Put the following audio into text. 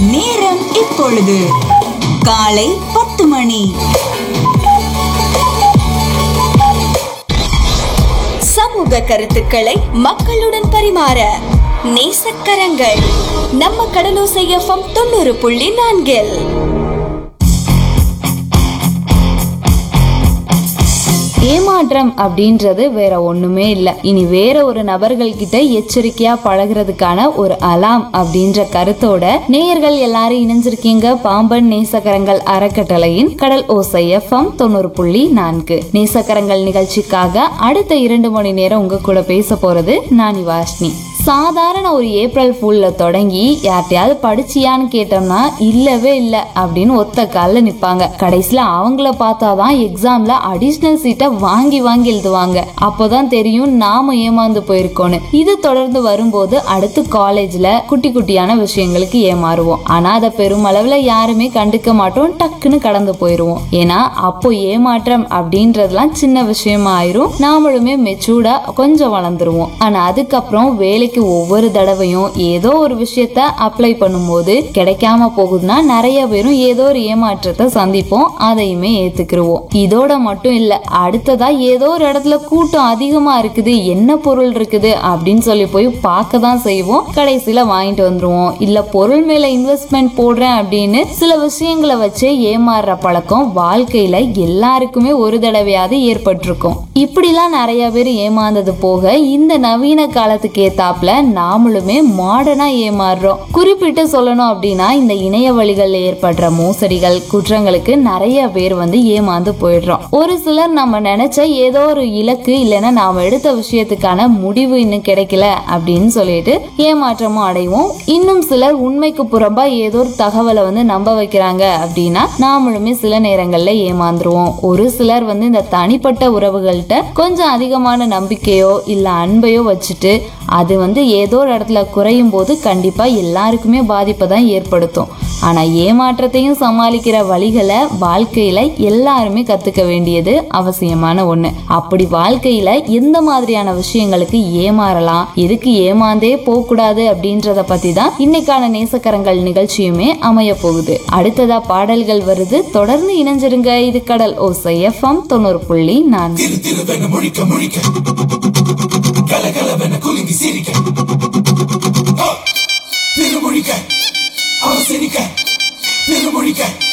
நேரம் இப்பொழுது காலை பத்து மணி சமூக கருத்துக்களை மக்களுடன் பரிமாற நேசக்கரங்கள் நம்ம கடலோசை எஃப்எம் தொண்ணூறு புள்ளி நான்கில் ஏமாற்றம் அப்படின்றது வேற ஒண்ணுமே இல்ல இனி வேற ஒரு நபர்கள் கிட்ட எச்சரிக்கையா பழகுறதுக்கான ஒரு அலாம் அப்படின்ற கருத்தோட நேயர்கள் எல்லாரும் இணைஞ்சிருக்கீங்க பாம்பன் நேசக்கரங்கள் அறக்கட்டளையின் கடல் ஓசை எஃப்எம் தொண்ணூறு புள்ளி நான்கு நேசக்கரங்கள் நிகழ்ச்சிக்காக அடுத்த இரண்டு மணி நேரம் உங்க கூட பேச போறது நானி வாஷ்னி சாதாரண ஒரு ஏப்ரல் ஃபூல்ல தொடங்கி யார்ட்டையாவது படிச்சியான்னு கேட்டோம்னா இல்லவே இல்ல அப்படின்னு ஒத்த கால்ல நிப்பாங்க கடைசியில அவங்கள பார்த்தாதான் எக்ஸாம்ல அடிஷ்னல் சீட்டை வாங்கி வாங்கி எழுதுவாங்க அப்போதான் தெரியும் நாம ஏமாந்து போயிருக்கோன்னு இது தொடர்ந்து வரும்போது அடுத்து காலேஜ்ல குட்டி குட்டியான விஷயங்களுக்கு ஏமாறுவோம் ஆனா அதை பெருமளவுல யாருமே கண்டுக்க மாட்டோம் டக்குன்னு கடந்து போயிருவோம் ஏன்னா அப்போ ஏமாற்றம் அப்படின்றதுலாம் சின்ன விஷயமா ஆயிரும் நாமளுமே மெச்சூர்டா கொஞ்சம் வளர்ந்துருவோம் ஆனா அதுக்கப்புறம் வேலைக்கு ஒவ்வொரு தடவையும் ஏதோ ஒரு விஷயத்த அப்ளை பண்ணும்போது கிடைக்காம போகுதுன்னா நிறைய பேரும் ஏதோ ஒரு ஏமாற்றத்தை சந்திப்போம் அதையுமே ஏத்துக்கிருவோம் இதோட மட்டும் இல்ல அடுத்ததா ஏதோ ஒரு இடத்துல கூட்டம் அதிகமா இருக்குது என்ன பொருள் இருக்குது அப்படின்னு சொல்லி போய் பார்க்க தான் செய்வோம் கடைசியில வாங்கிட்டு வந்துருவோம் இல்ல பொருள் மேல இன்வெஸ்ட்மெண்ட் போடுறேன் அப்படின்னு சில விஷயங்களை வச்சு ஏமாறுற பழக்கம் வாழ்க்கையில எல்லாருக்குமே ஒரு தடவையாவது ஏற்பட்டிருக்கும் இப்படிலாம் நிறைய பேர் ஏமாந்தது போக இந்த நவீன காலத்துக்கு ஏத்தாப்புல நாமளுமே மாடர்னா ஏமாறுறோம் குறிப்பிட்டு சொல்லணும் அப்படின்னா இந்த இணைய வழிகளில் ஏற்படுற மோசடிகள் குற்றங்களுக்கு நிறைய பேர் வந்து ஏமாந்து போயிடுறோம் ஒரு சிலர் நம்ம நினைச்ச ஏதோ ஒரு இலக்கு இல்லைன்னா நாம எடுத்த விஷயத்துக்கான முடிவு இன்னும் கிடைக்கல அப்படின்னு சொல்லிட்டு ஏமாற்றமும் அடைவோம் இன்னும் சிலர் உண்மைக்கு புறம்பா ஏதோ ஒரு தகவலை வந்து நம்ப வைக்கிறாங்க அப்படின்னா நாமளுமே சில நேரங்கள்ல ஏமாந்துருவோம் ஒரு சிலர் வந்து இந்த தனிப்பட்ட உறவுகள்கிட்ட கொஞ்சம் அதிகமான நம்பிக்கையோ இல்ல அன்பையோ வச்சுட்டு அது வந்து ஏதோ ஒரு இடத்துல குறையும் போது கண்டிப்பா எல்லாருக்குமே பாதிப்பை தான் ஏற்படுத்தும் ஆனா ஏமாற்றத்தையும் சமாளிக்கிற வழிகளை வாழ்க்கையில எல்லாருமே கத்துக்க வேண்டியது அவசியமான ஒண்ணு அப்படி வாழ்க்கையில எந்த மாதிரியான விஷயங்களுக்கு ஏமாறலாம் எதுக்கு ஏமாந்தே போக கூடாது அப்படின்றத பத்தி தான் இன்னைக்கான நேசக்கரங்கள் நிகழ்ச்சியுமே அமைய போகுது அடுத்ததா பாடல்கள் வருது தொடர்ந்து இணைஞ்சிருங்க இது கடல் ஓசை எஃப்எம் தொண்ணூறு புள்ளி நான்கு திருவென முழிக்க முழிக்க கலகலவென குலுங்கி சிரிக்க ஆ! திருமுழிக்க அவன் சிரிக்க திருமுழிக்க